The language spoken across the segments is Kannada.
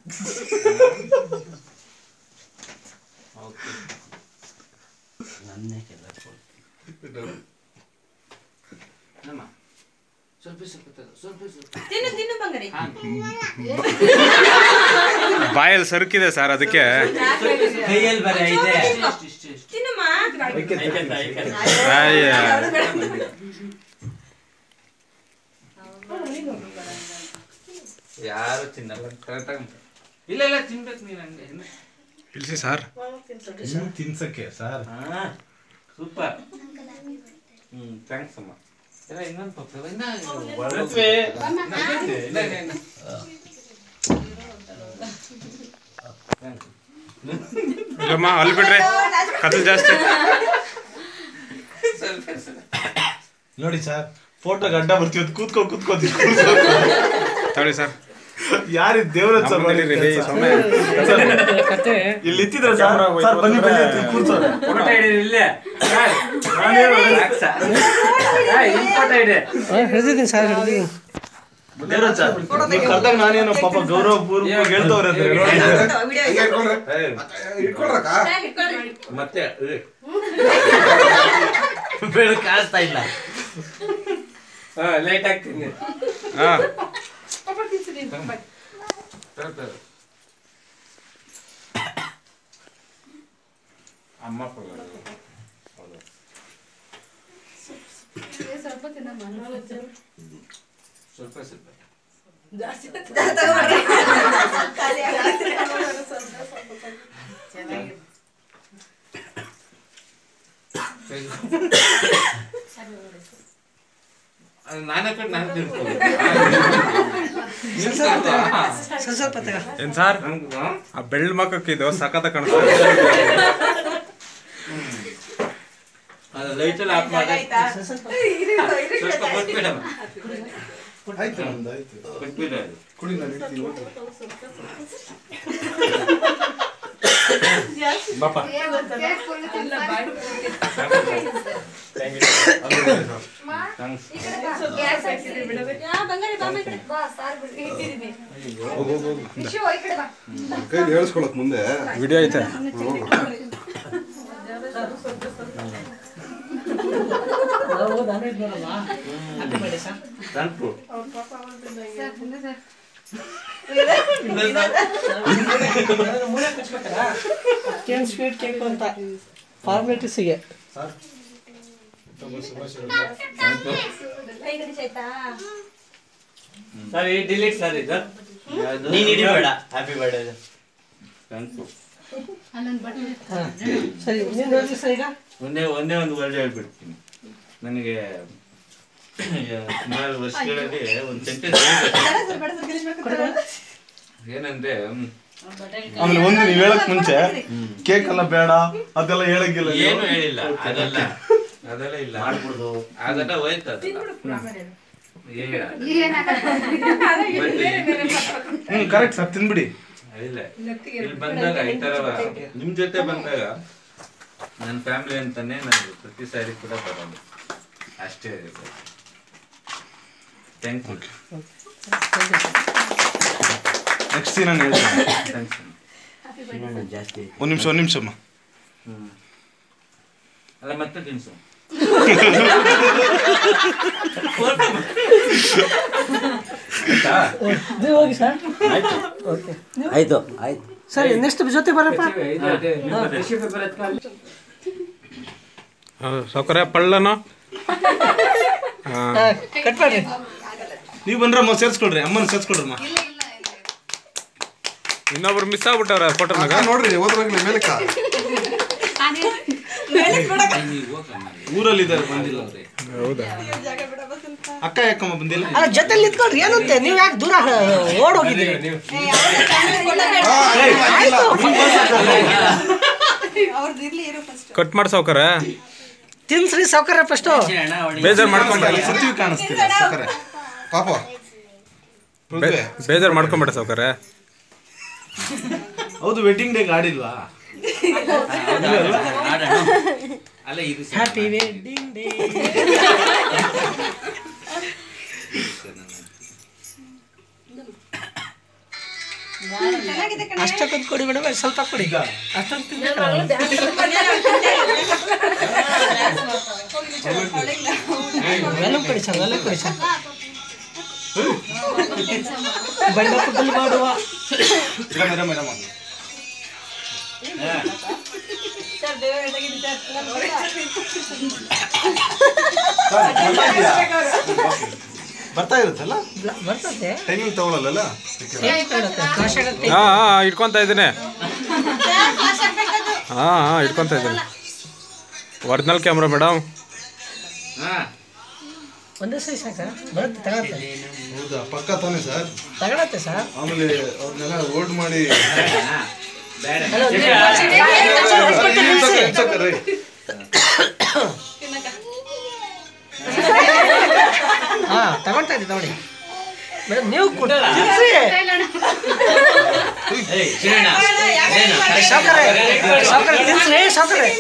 ಓಕೆ ನನ್ನೇ ಕೆಲ ನಮ್ಮ ಸ್ವಲ್ಪ ಸ್ವಲ್ಪ ತಗೋ, ಸ್ವಲ್ಪ ಸ್ವಲ್ಪ ತಿನ್ನು ತಿನ್ನು ಬಂಗಾರಿ ಹಾ ಬಾಯಲ್ಲಿ ಸರುಕಿದೆ ಸರ್ ಅದಕ್ಕೆ ಕೈಯಲ್ಲಿ ಬರೀ ಐತೆ ಇಷ್ಟು ಇಷ್ಟು ಇಷ್ಟು ತಿನ್ನಮ್ಮ ಐಕಂತ, ಐಕಂತ. ಅಯ್ಯ. ಯಾರು ತಿನ್ನಲ್ಲ ಕರೆಕ್ಟಾಗಿ ಇಲ್ಲ ಇಲ್ಲ ತಿನ್ಬೇಕು ನೀನು ಹಂಗೆ ಇನ್ನು. ಇಳಿಸಿ ಸರ್ ಇನ್ನು ತಿನ್ಸಕ್ಕೆ ಸರ್ ಹಾ ಸೂಪರ್ ಹ್ಮ್ ಥ್ಯಾಂಕ್ಸ್ ಅಮ್ಮ ಇಲ್ಲ ಇನ್ನೊಂದು ಪಪ್ಪ ಇನ್ನ ಪೃಥ್ವಿ. ಇಲ್ಲ ಇಲ್ಲ ಇಲ್ಲ Thanks. ಇಲ್ಲಮ್ಮ ಅಲ್ಲಿ ಬಿಡ್ರಿ ಕತ್ಲು ಜಾಸ್ತಿ ಸ್ವಲ್ಪ ಸ್ವಲ್ಪ. ನೋಡಿ ಸರ್ ಫೋಟೋ ಗಡ್ಡ ಬರ್ತೀವಿ ಕೂತ್ಕೊ ಕೂತ್ಕೊ ತಗೊಳ್ಳಿ ಸರ್ ಯಾರಿ ದೇವರ ಸರ್ ನಮ್ಮನೇಲಿ ರೀ, ಸೊನ್ನೆ. ಇಲ್ಲಿ ಇತ್ತಿದ್ರ ಸರ್ ಸರ್ ಬನ್ನಿ ಬನ್ನಿ ಅಂತ ಕೂರ್ಸೋರು ಫೋಟೋ ಹಿಡೀರಿ ಇಲ್ಲೇ ಸರ್, ಸಾಕ್ ಸರ್. ಏ, ಇಲ್ಲಿ ಫೋಟೋ ಹಿಡಿ. ಹಿಡಿದಿದ್ದೀನಿ ಸರ್ ಹಿಡಿದಿದ್ದೀನಿ ದೇವರಾಜ್ ಸರ್ ನೀವು ಕರ್ದಾಗ ನಾನೇನು ಪಾಪ ಗೌರವ ಪೂರ್ವಕವಾಗಿ ಹೇಳ್ದವ್ರೆ ಅಂತ ಹೇಳಿ. ವಿಡಿಯೋ ಇಟ್ಕೊಳ್ರಕ್ಕ ಇಟ್ಕೊಳ್ರಿ ಮತ್ತೆ ಇಳಿ. ಬೆಳಕು ಕಾಣಿಸ್ತಾ ಇಲ್ಲ ಹಾ ಲೇಟ್ ಆಗ್ತೀನಿ ಹಾ ಅಮ್ಮ ಕೊಡೋದು. ಸ್ವಲ್ಪ ಸ್ವಲ್ಪ ಅದು ನಾನೇ ಕಟ್ ನಾನು ತಿಳ್ಕೊಂಡು ಸ್ವಲ್ಪ ಸ್ವಲ್ಪ ತಗ ಏನ್ ಸರ್ ಆ ಬೆಳ್ಳ ಮಕ್ಕಕ್ಕೆ ಇದು ಸಖತ್ ಕಾಣಿಸ್ತದೆ ಅದು ಲೈಟಲ್ಲಿ ಆಫ್ ಮಾಡಿ ಸ್ವಲ್ಪ ಕೊಟ್ಬಿಡಮ್ಮ ಆಯ್ತು ನಮ್ದು ಆಯ್ತು ಕೊಟ್ಬಿಡ ಅದು ಕುಡಿ ನಾನು ಇಡ್ತೀನಿ ಹೋಗಿ ಬಾಪ ಥ್ಯಾಂಕ್ಸ್ ಯಾ ಬಂಗಾರಿ ಬಾಮ ಈ ಕಡೆ ಕೈಲಿ ಹೇಳ್ಸ್ಕೊಳಕ್ ಮುಂದೆ ವಿಡಿಯೋ ಐತೆ ಥ್ಯಾಂಕ್ ಯು ಕೇನ್ ಸ್ವೀಟ್ ಕೇಕ್ ಅಂತ ಫಾರ್ಮಾಲಿಟೀಸಿಗೆ ಕೈ ಗಡಿಚ್ ಆಯ್ತಾ ಸರ್ ಈ ಡಿಲೀಟ್ ಸರ್ ಇದು ನೀನ್ ಹಿಡಿಬೇಡ ಹ್ಯಾಪಿ ಬರ್ಡೇ ಥ್ಯಾಂಕ್ ಯು ಸರಿ ನೀನು ನೋಡಿ ಸರ್ ಈಗ ಒಂದೇ ಒಂದೇ ಒಂದು ವರ್ಡ್ ಹೇಳ್ಬಿಡ್ತೀನಿ ನನಗೆ ಸುಮಾರು ವರ್ಷಗಳಲ್ಲಿ ಒಂದು ಸೆಂಟೆನ್ಸ್ ಏನಂದ್ರೆ ಹ್ಮ್, ಆಮೇಲೆ ಒಂದು ನೀವ್ ಹೇಳಕ್ ಮುಂಚೆ ಕೇಕ್ ಎಲ್ಲ ಬೇಡ ಅದೆಲ್ಲ ಹೇಳಂಗಿಲ್ಲ ನೀವು. ಏನು ಹೇಳಿಲ್ಲ ಅದೆಲ್ಲ ಅದೆಲ್ಲ ಇಲ್ಲ ಮಾಡ್ಬಿಡ್ದು ಅದೆಲ್ಲ ಹೋಯ್ತದ ಹ್ಮ್ ಕರೆಕ್ಟ್ ಸರ್ ತಿನ್ಬಿಡಿ ಇಲ್ಲ ಇಲ್ಲಿ ಬಂದಾಗ ಈ ತರ ನಿಮ್ ಜೊತೆ ಬಂದಾಗ ನನ್ನ ಫ್ಯಾಮಿಲಿ ಅಂತಾನೆ ನಾನು ಪ್ರತಿ ಸಾರಿ ಕೂಡ ಬರೋದು ಅಷ್ಟೇ ಥ್ಯಾಂಕ್ ಯು ನೆಕ್ಸ್ಟ್ ಸೀನ್ ನಾನು ಹೇಳ್ತೀನಿ ಥ್ಯಾಂಕ್ಸ್ ಇನ್ನೊಂದು ಜಾಸ್ತಿ ಒಂದ್ ನಿಮಿಷ ಒಂದ್ ನಿಮಿಷಮ್ಮ ಹ್ಮ್ ಅಲ್ಲ ಮತ್ತೆ ತಿನ್ಸು ನೀವು ಹೋಗಿ ಸರ್ ಆಯ್ತು ಆಯ್ತು ಸರಿ ನೆಕ್ಸ್ಟ್ ಜೊತೆ ಬರಪ್ಪ ಸೌಕರ್ಯ ಪಳ್ಳನು ಕಟ್ ಮಾಡ್ರಿ ನೀವ್ ಬಂದ್ರಮ್ಮ ಸೇರ್ಸ್ಕೊಳ್ರಿ ಅಮ್ಮನ ಸೇರ್ಸ್ಕೊಳ್ರಮ್ಮ ಇನ್ನೊಬ್ರು ಮಿಸ್ ಆಗ್ಬಿಟ್ಟವ್ರ ಫೋಟೋನಾಗ ನೋಡ್ರಿ ಹೋದ್ರಾಗ್ಲಿ ಮೇಲಕ್ಕ ಊರಲ್ಲಿ ಇದ್ದಾರೆ ಬಂದಿಲ್ಲ ಹೌದಾ ಅಕ್ಕ ಯಾಕಮ್ಮ ಬಂದಿಲ್ಲ ಅಲ್ಲ ಜೊತೆಲಿ ನಿಂತ್ಕೊಳ್ರಿ ಏನಂತೆ ನೀವು ಯಾಕೆ ದೂರ ಓಡ್ ಹೋಗಿದ್ದೀರಿ ಕಟ್ ಮಾಡಿ ಸೌಕರ್ಯ ತಿನ್ಸ್ರಿ ಸೌಕರ್ಯ ಫಸ್ಟು ಬೇಜಾರ್ ಮಾಡ್ಕೊಂಬೇಡ ಸತ್ಯವಿ ಕಾಣಿಸ್ತಿಲ್ಲ ಸಕ್ಕರೆ ಪಾಪ ಬೇ- ಬೇಜಾರ್ ಮಾಡ್ಕೊಂಬೇಡ ಸೌಕರ್ಯ ಹೌದು ವೆಡ್ಡಿಂಗ್ ಡೇಗೆ ಆಡಿಲ್ವಾ ಅಲ್ಲ ಇದು ಹ್ಯಾಪಿ ವೆಡ್ಡಿಂಗ್ ಡೇ ಚೆನ್ನಾಗಿದೆ ಕಣೆ. ಅಷ್ಟಕ್ಕೊಂದು ಕೊಡಿ ಮೇಡಮ್ ಸ್ವಲ್ಪ ಕೊಡಿ ಅಷ್ಟೊಂದು ತಿನ್ಬೇಕು ವೆಲ್ಲಮ್ ಕೊಡಿ ಸರ್ ವೆಲ್ಲಮ್ ಕೊಡಿ ಸರ್ ಬಣ್ಣ ಪುಟ್ಟಲ್ಲಿ ಮಾಡುವ ಇರಮ್ಮ ಇರಮ್ಮ ಇರಮ್ಮ ಸರ್, ಬರ್ತಾ ಇದೆಯಾ? ಬರ್ತಾ ಇರುತ್ತಲ್ಲ ಬ- ಬರ್ತದೆ ಟೈಮಿಂಗ್ ತಗೊಳ್ಳಲ್ಲ ಕ್ಲಾಸ್ ಆಗುತ್ತೆ ಹಾಂ ಹಾಂ ಇಟ್ಕೊತಾ ಇದ್ದೀನಿ ಹಾಂ ಹಾಂ ಇಟ್ಕೊತಾ ಇದ್ದೀನಿ ಒರಿಜಿನಲ್ ಕ್ಯಾಮ್ರಾ ಮೇಡಮ್ ಹಾ ಒಂದೇ ಸರಿ ಸಾಕ ಬರುತ್ತೆ ತಗೊಳತ್ತೆ ಹೌದಾ ಪಕ್ಕ ತಾನೇ ಸರ್ ತಗೊಳತ್ತೆ ಸರ್ ಆಮೇಲೆ ಅವ್ರನ್ನೆಲ್ಲ ಹೋಲ್ಡ್ ಮಾಡಿ ಬೇಡ ಅಲ್ಲ, ನೀವು- ಇಟ್ಕೊತಾರೆ. ಹಾ ತಗೊಳ್ತಾ ಇದ್ದೆ ನೋಡಿ ಮೇಡಮ್ ನೀವು ಕೂಡ ತಿನ್ಸಿ ಏಯ್ ಶಿವಣ್ಣ ಏನು ಸಾವ್ಕಾರೆ ಸಾವ್ಕಾರೆ ತಿನ್ಸ್ರಿ ಸಾವ್ಕಾರೆ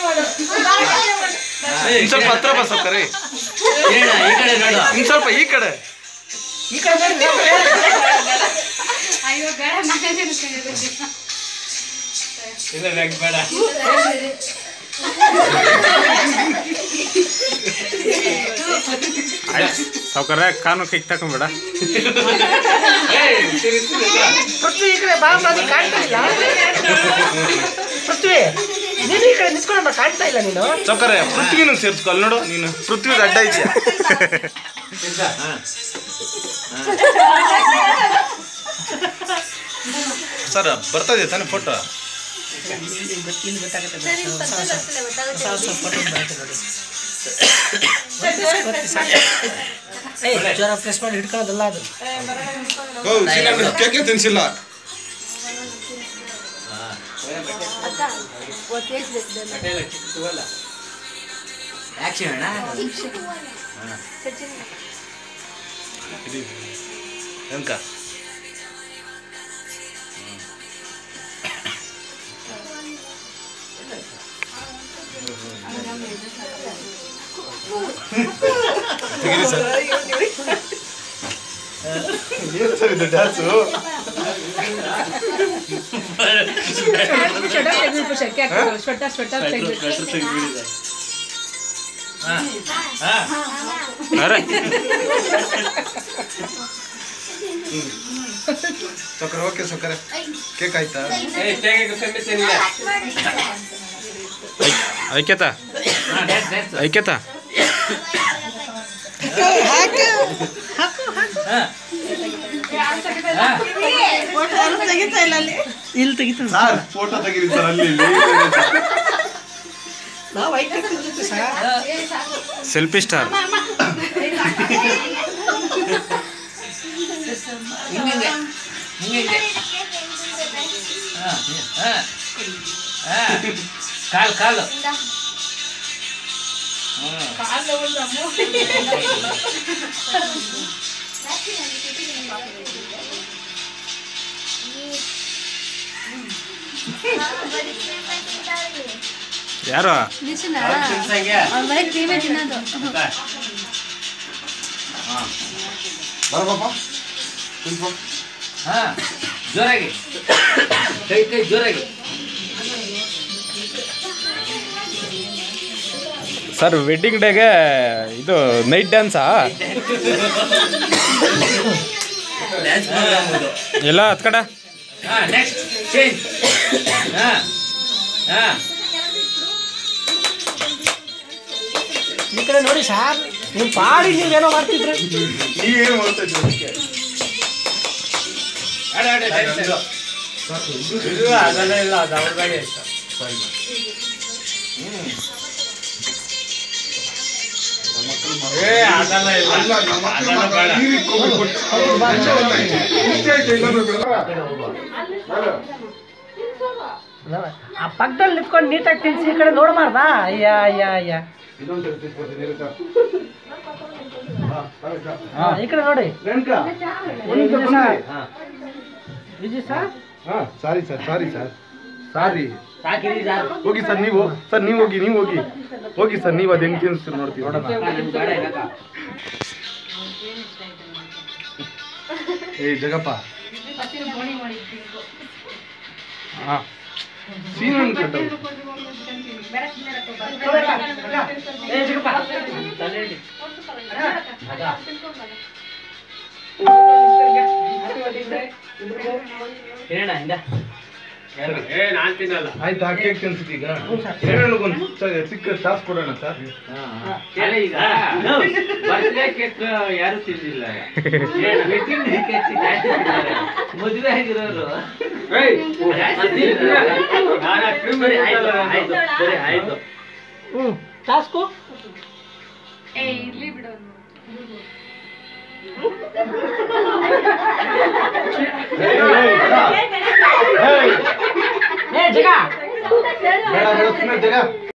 ಇನ್ ಸ್ವಲ್ಪ ಹತ್ರ ಬಾ ಸೌಕರ್ಯ ಶಿವಣ್ಣ ಈ ಕಡೆ ನೋಡು ಇನ್ ಸ್ವಲ್ಪ ಈ ಕಡೆ ಈ ಕಡೆ ನೋಡಿ ಸಾವ್ಕಾರೆ. ಅಯ್ಯೋ ಬೇಡ ನಾನೇ ತಿನ್ಕೊಂಡಿದ್ದೀನಿ. ಇಲ್ಲ ಬೇಡ ಬೇಡ ಸಾವ್ಕಾರ ಕಾನು ಕಿಕ್ ತಕೊಂಬೇಡ ಪೃಥ್ವಿ ಈ ಕಡೆ ಬಾ ಮಾಡಿ ಕಾಣ್ತಾ ಇಲ್ಲ ಪೃಥ್ವಿ ನೀನು ಈ ಕಡೆ ನಿಂತ್ಕೊಂಡಮ್ಮ ಕಾಣ್ತಾ ಇಲ್ಲ ನೀನು ಸೌಕರ್ಯ ಪೃಥ್ವಿನೂ ಸೇರ್ಸ್ಕೊ ಅಲ್ಲಿ ನೋಡು ನೀನು ಪೃಥ್ವಿ ಅಡ್ಡ ಇದೆಯಾ ಸರ್ ಬರ್ತಾ ಇದೆಯಾ ತಾನೇ ಫೋಟೋ ಇಲ್ಲಿ ಗೊತ್ತಾಗುತ್ತೆ ಹೊಸ ಹೊಸ photo ಬರುತ್ತೆ ನೋಡಿ ಏಯ್ ಜ್ವರ ಫ್ರೆಶ್ ಮಾಡಿ ಹಿಡ್ಕೊಳ್ಳೋದಲ್ಲ ಅದು ಓ ಶ್ರೀಲಂಕಾ ಕೇಕೆ ತಿನ್ಸಿಲ್ಲ ಯಾಕೆ ಶಿವಣ್ಣ ಎಂಕ ತೆಗೀರಿ ಸರ್ ಏನು ಸರ್ ಇದು ಡ್ಯಾನ್ಸು ಅರೆ ಸೌಕರ್ಯ ಓಕೆ ಸೌಕರ್ಯ ಕೇಕ್ ಆಯ್ತಾ ಏ ಕೇಕ್ ಸೆಮಿಸಿಲ್ಲ ಐಕ್ಯತ ಹಾ ಡ್ಯಾನ್ಸ್ ಡ್ಯಾನ್ಸ್ ಐಕ್ಯತ ತೆಗಿತಾ ಇಲ್ಲ ಅಲ್ಲಿ ಇಲ್ಲಿ ತೆಗಿತಾನೆ ಸರ್ ಫೋಟೋ ತೆಗೀರಿ ಸರ್ ಅಲ್ಲಿ ಇಲ್ಲಿ ನಾವು ಐಕ್ಯ ತಿಂದಿತ್ತು ಸರ್ ಸೆಲ್ಫಿ ಸ್ಟಾರ್ ಹಿಂಗೆ ಹಿಂಗೆ ಹಾ ಹಾ ಹಾ ಕಾಲು ಕಾಲು ಯಾರು ಅವ್ನು ಬರೀ ಕ್ರೀಮೇ ತಿನ್ನೋದು ಬರ ಪಾಪ ತಿನ್ಸು. ಹಾ ಜೋರಾಗಿ ಕೈ ಕೈ ಜೋರಾಗಿ ಸರ್ ವೆಡ್ಡಿಂಗ್ ಡೇಗೆ ಇದು ನೈಟ್ ಡ್ಯಾನ್ಸಾ ಡ್ಯಾನ್ಸ್ ಪ್ರೋಗ್ರಾಮ್ ಇದು ಎಲ್ಲ ಹತ್ ಕಡೆ ಹಾ ನೆಕ್ಸ್ಟ್ ಚೇಂಜ್ ಹಾ ಹಾ ಈ ಕಡೆ ನೋಡಿ ಸಾರ್ ನೀವು ಪಾಡಿ ನೀವೇನೋ ಮಾಡ್ತಿದ್ರಿ ನೀವೇನು ಮಾಡ್ತಾ ಇದ್ದೀರಿ ಅದಕ್ಕೆ ಆಡ ಆಡ ಡ್ಯಾನ್ಸ್ ಇದು ಅದೆಲ್ಲ ಇಲ್ಲ ಅದು ಅವ್ರದಾಗೆ ಇಷ್ಟ ಏ ಅದೆಲ್ಲ ಇಲ್ಲ ಅಲ್ಲ, ನಮ್ಮ ಮಕ್ಳು ಅದೆಲ್ಲ ಬೇಡ ನೀರು ಇಟ್ಕೊಬೇಕು. ಇಷ್ಟೇ ಆಯ್ತು, ಇನ್ನೊಂದು ಬೇಡ. ಆ ಪಕ್ಕದಲ್ಲಿ ನಿಂತ್ಕೊಂಡು ನೀಟಾಗಿ ತಿನ್ಸಿ ಈ ಕಡೆ ನೋಡಬಾರ್ದಾ ಅಯ್ಯ ಅಯ್ಯ ಅಯ್ಯ ಇನ್ನೊಂದು ಸರಿ ತಿನ್ಸ್ಕೊತೀನಿ, ಇರು ಸರ್. ಹಾ, ಸರಿ, ಸರ್. ಹಾ, ಈ ಕಡೆ ನೋಡಿ ರೇಣುಕಾ ವಿಜಯ್ ಸರ್ ಹಾ ವಿಜಯ್ ಸರ್ ಹಾ, sorry sir sorry sir sorry ಸಾಕಿರಿ ಸರ್ ಹೋಗಿ ಸರ್ ನೀವು ಸರ್ ನೀವು ಹೋಗಿ ನೀವು ಹೋಗಿ ಹೋಗಿ ಸರ್ ನೀವು ಅದು ಹೆಂಗ್ ತಿನ್ಸ್ತೀರಿ ನೋಡ್ತೀವಿ ನೋಡೋಣ ಬೇಡ ಇಲ್ಲಕ್ಕ. ಏಯ್ ಜಗಪ್ಪ ಬೋಣಿ ಮಾಡಿದ್ವಿ ಹಾಂ ಸೀನ್ ಕಟ್ಟವು ಏ ಚಿಕ್ಕಪ್ಪ ಕಿರಣ ಇಂದ ಆಯ್ತು ಆ ಕೇಕ್ ತಿನ್ಸಿದ್ದು ಈಗ ಒಂದು ಚಿಕ್ಕ ಟಾಸ್ ಕೊಡೋಣ ಸರ್ ಅಲ್ಲ ಈಗ ಬರ್ತ್ಡೇ ಕೇಕ್ ಯಾರು ತಿಂದಿಲ್ಲ ವೆಡ್ಡಿಂಗ್ ಕೇಕ್ ಜಾಸ್ತಿ ತಿಂತಾರೆ ಮದುವೆ ಆಗಿರೋರು ಜಾಸ್ತಿ ತಿಂತಾರೆ. ಸರಿ ಆಯ್ತು ಆಯ್ತು ಸರಿ ಆಯ್ತು ಹ್ಞೂ ಟಾಸ್ಕು ಏ ಇರ್ಲಿ ಬಿಡು ಅವ್ನು. ಏ ಜಗ ಬೇಡ ಬೇಡ ಸುಮ್ಮನೆ ಜಗ